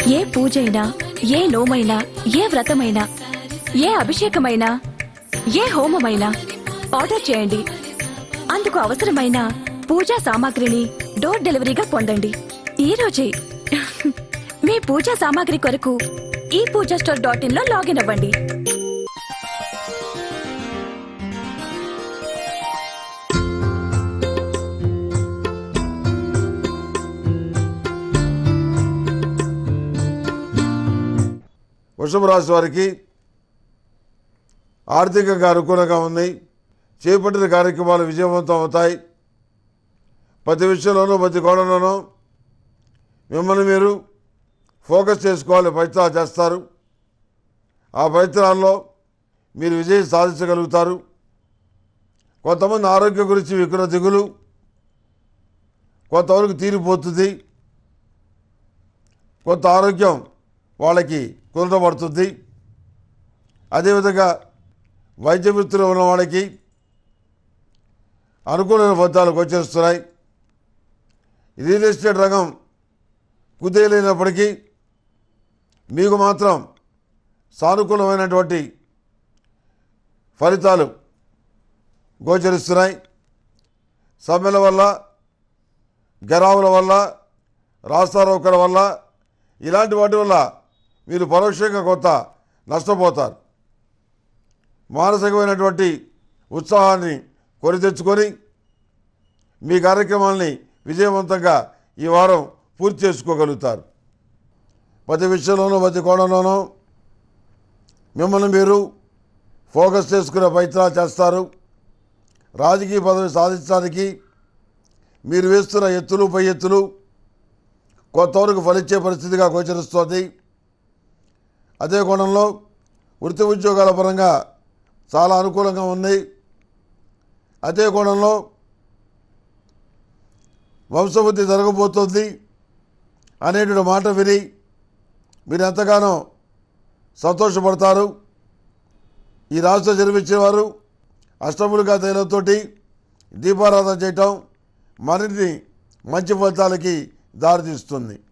ఏ పూజైనా ఏ నోమైనా ఏ వ్రతమైనా ఏ అభిషేకమైనా ఏ హోమమైనా ఆర్డర్ చేయండి అందుకు అవసరమైన పూజా సామాగ్రిని డోర్ డెలివరీగా పొందండి ఈ రోజే మీ పూజా సామాగ్రి కొరకు ఈ పూజా స్టోర్ డాట్ ఇన్ లో లాగిన్ అవ్వండి వృషభ రాశి వారికి ఆర్థికంగా అనుకూలంగా ఉంది చేపట్టిన కార్యక్రమాలు విజయవంతం అవుతాయి ప్రతి విషయంలోనూ ప్రతి కోణంలోనూ మిమ్మల్ని మీరు ఫోకస్ చేసుకోవాలి ప్రయత్నాలు చేస్తారు ఆ ప్రయత్నాల్లో మీరు విజయం సాధించగలుగుతారు కొంతమంది ఆరోగ్యం గురించి వికుల దిగులు కొంతవరకు తీరిపోతుంది కొంత ఆరోగ్యం వాళ్ళకి కుదరబడుతుంది అదేవిధంగా వైద్య వృత్తిలో ఉన్న వాళ్ళకి అనుకూలమైన ఫలితాలు గోచరిస్తున్నాయి రియల్ ఎస్టేట్ రంగం కుదేలైనప్పటికీ మీకు మాత్రం సానుకూలమైనటువంటి ఫలితాలు గోచరిస్తున్నాయి సమ్మెల వల్ల గెరావుల వల్ల రాస్తారోకల వల్ల ఇలాంటి వాటి వల్ల మీరు పరోక్షంగా కొంత నష్టపోతారు మానసికమైనటువంటి ఉత్సాహాన్ని కొని తెచ్చుకొని మీ కార్యక్రమాల్ని విజయవంతంగా ఈ వారం పూర్తి చేసుకోగలుగుతారు ప్రతి విషయంలోనూ ప్రతి కోణంలోనూ మిమ్మల్ని మీరు ఫోకస్ చేసుకునే ప్రయత్నాలు చేస్తారు రాజకీయ పదవి సాధించడానికి మీరు వేస్తున్న ఎత్తులు పై ఎత్తులు కొంతవరకు ఫలించే పరిస్థితిగా గోచరిస్తోంది అదే కోణంలో వృత్తి ఉద్యోగాల పరంగా చాలా అనుకూలంగా ఉంది అదే కోణంలో వంశవృద్ధి జరగబోతోంది అనేటువంటి మాట విని మీరు ఎంతగానో సంతోషపడతారు ఈ రాష్ట్ర జన్మించేవారు అష్టములుగా తైలంతోటి దీపారాధన చేయటం మరిన్ని మంచి ఫలితాలకి దారితీస్తుంది